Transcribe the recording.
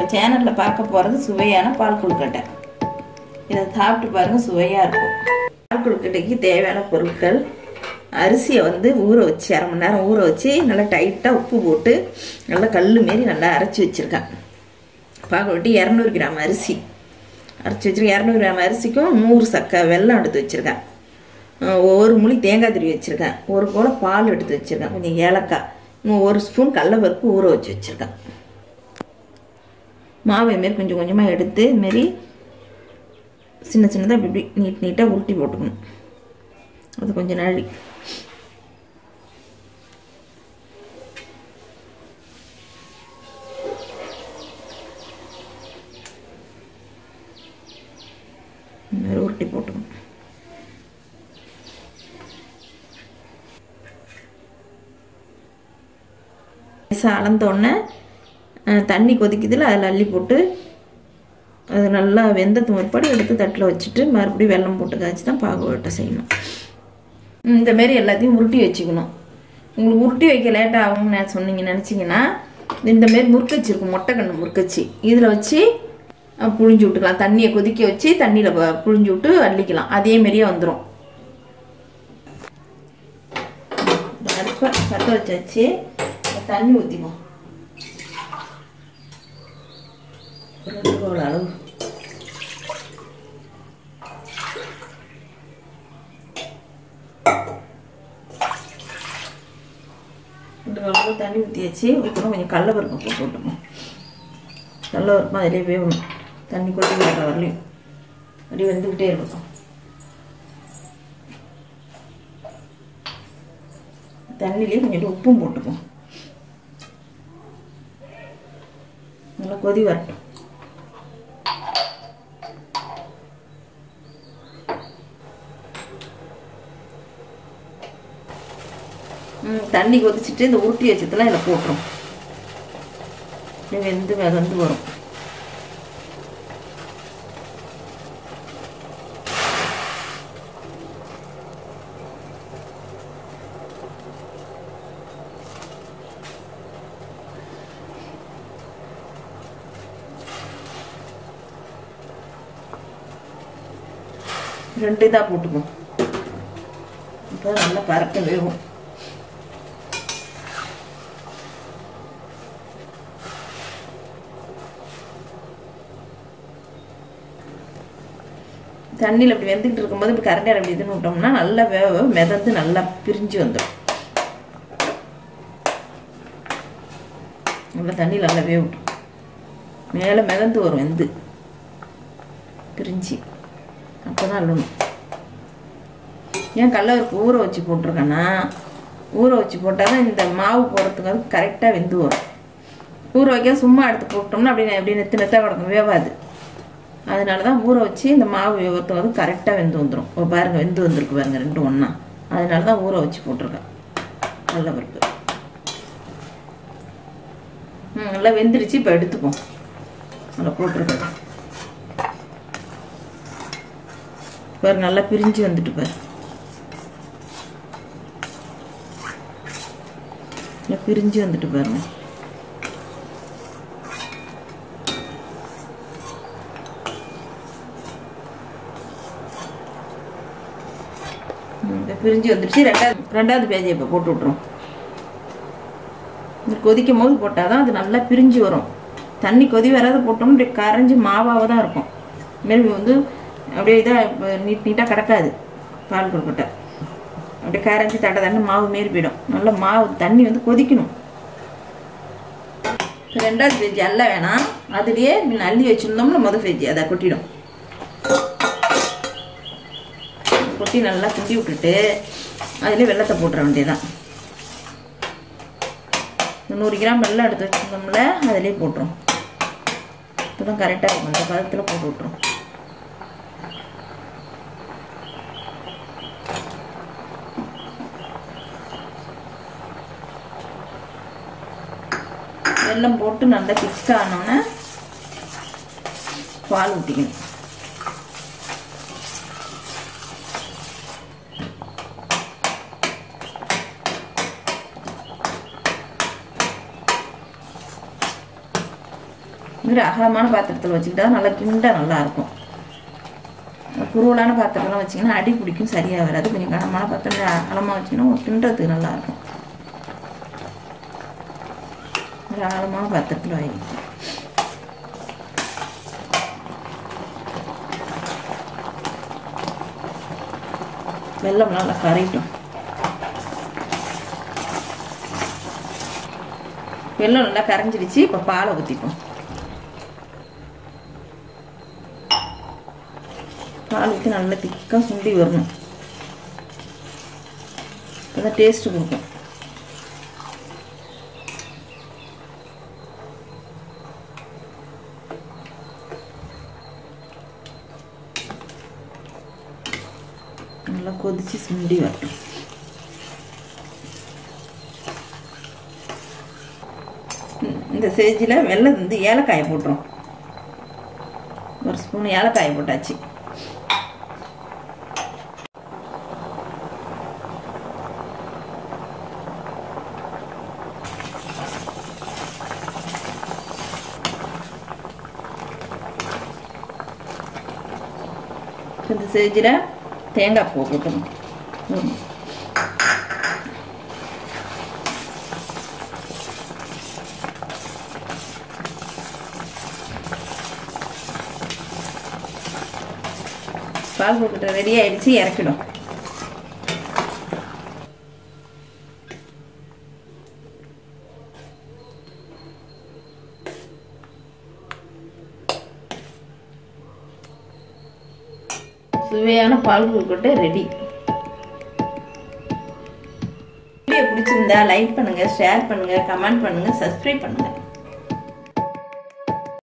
நம்ம சேனலில் பார்க்க போகிறது சுவையான பால் கொழுக்கட்டை இதை சாப்பிட்டு பாருங்கள் சுவையாக இருக்கும் பால் கொழுக்கட்டைக்கு தேவையான பொருட்கள் அரிசியை வந்து ஊற வச்சு அரை மணி நேரம் ஊற வச்சு நல்லா டைட்டாக உப்பு போட்டு நல்லா கல் மாரி நல்லா அரைச்சி வச்சுருக்கேன் பால் கொழுக்கட்டை இரநூறு கிராம் அரிசி அரைச்சி வச்சுருக்கேன் இரநூறு கிராம் அரிசிக்கும் நூறு சக்கை வெல்லம் எடுத்து வச்சுருக்கேன் ஒரு முழி தேங்காய் திருவி வச்சுருக்கேன் ஒரு போல் பால் எடுத்து வச்சுருக்கேன் கொஞ்சம் ஏலக்காய் இன்னும் ஒரு ஸ்பூன் கடலப்பருப்பு ஊற வச்சு வச்சுருக்கேன் மாவு இதுமாரி கொஞ்சம் கொஞ்சமாக எடுத்து இதுமாரி சின்ன சின்னதாக இப்படி இப்படி நீட் நீட்டாக உருட்டி போட்டுக்கணும் அது கொஞ்சம் நாழி இந்த மாதிரி உருட்டி போட்டுக்கணும் லேசாக அளந்தோடனே தண்ணி கொதிக்குதுல அதில் அள்ளி போட்டு அது நல்லா வெந்தது முற்பாடு எடுத்து தட்டில் வச்சுட்டு மறுபடியும் வெல்லம் போட்டு காய்ச்சி தான் பாகுவட்டை செய்யணும் இந்த மாரி எல்லாத்தையும் உருட்டி வச்சுக்கணும் உங்களுக்கு உருட்டி வைக்க லேட் ஆகும்னு நான் சொன்னீங்க நினச்சிங்கன்னா இந்த மாரி முறுக்கச்சி இருக்கும் மொட்டைக்கண்ணு முறுக்கச்சி இதில் வச்சு அஹ், புழிஞ்சு விட்டுக்கலாம் தண்ணியை கொதிக்க வச்சு தண்ணியில் புழிஞ்சு விட்டு அள்ளிக்கலாம் அதே மாரியே வந்துடும் அடுப்பை பற்ற வச்சாச்சு தண்ணி ஊற்றிக்கும் ரெண்டு பவுல் அளவு ரெண்டு பவுல் தண்ணி ஊற்றியாச்சு ஊற்றணும் கொஞ்சம் கடலப்பருப்பு போட்டு விட்டுக்கணும் கடலப்பருப்பு அதிலே வேகணும் தண்ணி கொட்டி வர வரலையும் அப்படியே வந்துக்கிட்டே இருக்கட்டும் தண்ணியிலே கொஞ்சம் உப்பும் போட்டுக்கும் நல்லா கொதி வரட்டும் ம், தண்ணி கொதிச்சுட்டு இந்த உருட்டி வச்சதெல்லாம் இதில் போட்டுரும் அப்படியே வெந்து வெகந்து வரும் ரெண்டு இதாக போட்டுக்கும் இப்போ நல்லா பறக்க வேகும் தண்ணியில் அப்படி வெந்துக்கிட்டு இருக்கும்போது இப்படி கரண்டியால் அப்படி இதுன்னு விட்டோம்னா நல்லா வேக வேக மிதந்து நல்லா பிரிஞ்சு வந்துடும் நல்லா தண்ணியில் நல்லா வேகட்டும் மேலே மிதந்து வரும் வெந்து பிரிஞ்சு அப்போ தான் அள்ளணும் ஏன் கடலவருக்கு ஊற வச்சு போட்டிருக்கேன்னா ஊற வச்சு போட்டால் தான் இந்த மாவு போடுறதுக்கு வந்து கரெக்டாக வெந்து வரும் ஊற வைக்க சும்மா எடுத்து போட்டோம்னா அப்படியே அப்படியே நெத்து நெத்தாக கிடக்கும் வேவாது அதனால தான் ஊற வச்சு இந்த மாவு வேவத்துக்கு வந்து கரெக்டாக வெந்து வந்துடும் இப்போ பாருங்கள் வெந்து வந்திருக்கு பாருங்கள் ரெண்டும் ஒன்றா அதனால தான் ஊற வச்சு போட்டிருக்கேன் கடலப்பருப்பு ம் நல்லா வெந்துருச்சு இப்போ எடுத்துப்போம் நல்லா போட்டிருக்கேன் பாரு நல்லா பிரிஞ்சு வந்துட்டு பாரு நல்லா பிரிஞ்சு வந்துட்டு பாருங்க ம், இப்ப பிரிஞ்சு வந்துடுச்சு ரெண்டாவது ரெண்டாவது பேஜை இப்போ போட்டு விட்ருவோம் இந்த கொதிக்கும் போது போட்டால் தான் அது நல்லா பிரிஞ்சு வரும் தண்ணி கொதி வராத போட்டோம்னா இப்படி கரைஞ்சி மாவாக தான் இருக்கும் இதுமாரி வந்து அப்படியே இதாக நீட் நீட்டாக கிடக்காது பால் கொழுக்கட்டை அப்படியே கரைஞ்சி தட்டை தண்ணி மாவு மாரி போயிடும் நல்லா மாவு தண்ணி வந்து கொதிக்கணும் இப்ப ரெண்டாவது பேஜ் அல்ல வேணாம் அதுலேயே இப்படி அள்ளி வச்சுருந்தோம்னா முதல் பேஜ் அதை கொட்டிடும் கொட்டி நல்லா கிண்டி விட்டுட்டு அதிலே வெள்ளத்தை போட்டுற வேண்டியதான் நூறு கிராம் வெள்ளம் எடுத்து வச்சுருந்தோம்ல அதிலே போட்டுரும் இப்போதான் கரெக்டாக இருக்கும் இந்த பதத்தில் போட்டு விட்ரும் வெல்லம் போட்டு நல்லா பிக்ஸ் ஆனோன்னே பால் ஊற்றிக்கணும் இது அகலமான பாத்திரத்தில் வச்சுக்கிட்டா நல்லா கிண்ட நல்லா இருக்கும் குருவலான பாத்திரம்லாம் வச்சிங்கன்னா அடி பிடிக்கும் சரியாக வராது கொஞ்சம் கனமான பாத்திரம் அகலமாக வச்சிங்கன்னா கிண்டுறதுக்கு நல்லாயிருக்கும் ஒரு ஆழமான பாத்திரத்தில் வை வெள்ளம் நல்லா கரைட்டும் வெள்ளம் நல்லா கரைஞ்சிடுச்சு இப்போ பாலை ஊற்றிப்போம் பால் ஊற்றி நல்லா திக்காக சுண்டி வரணும் அப்போ டேஸ்ட்டு கொடுக்கும் நல்லா கொதிச்சு சுண்டி வரட்டும் இந்த ஸ்டேஜில் வெள்ளம் வந்து ஏலக்காயை போட்டுரும் ஒரு ஸ்பூன் ஏலக்காயை போட்டாச்சு இந்த ஸ்டேஜில் தேங்காய் பூ போட்டுணும் பால் போட்டுட்டு ரெடி ஆயிடுச்சு இறக்கிடும் சுவையான பால் கொழுக்கட்டை ரெடி வீடியோ பிடிச்சிருந்தா லைக் பண்ணுங்க ஷேர் பண்ணுங்க கமெண்ட் பண்ணுங்க சப்ஸ்கிரைப் பண்ணுங்க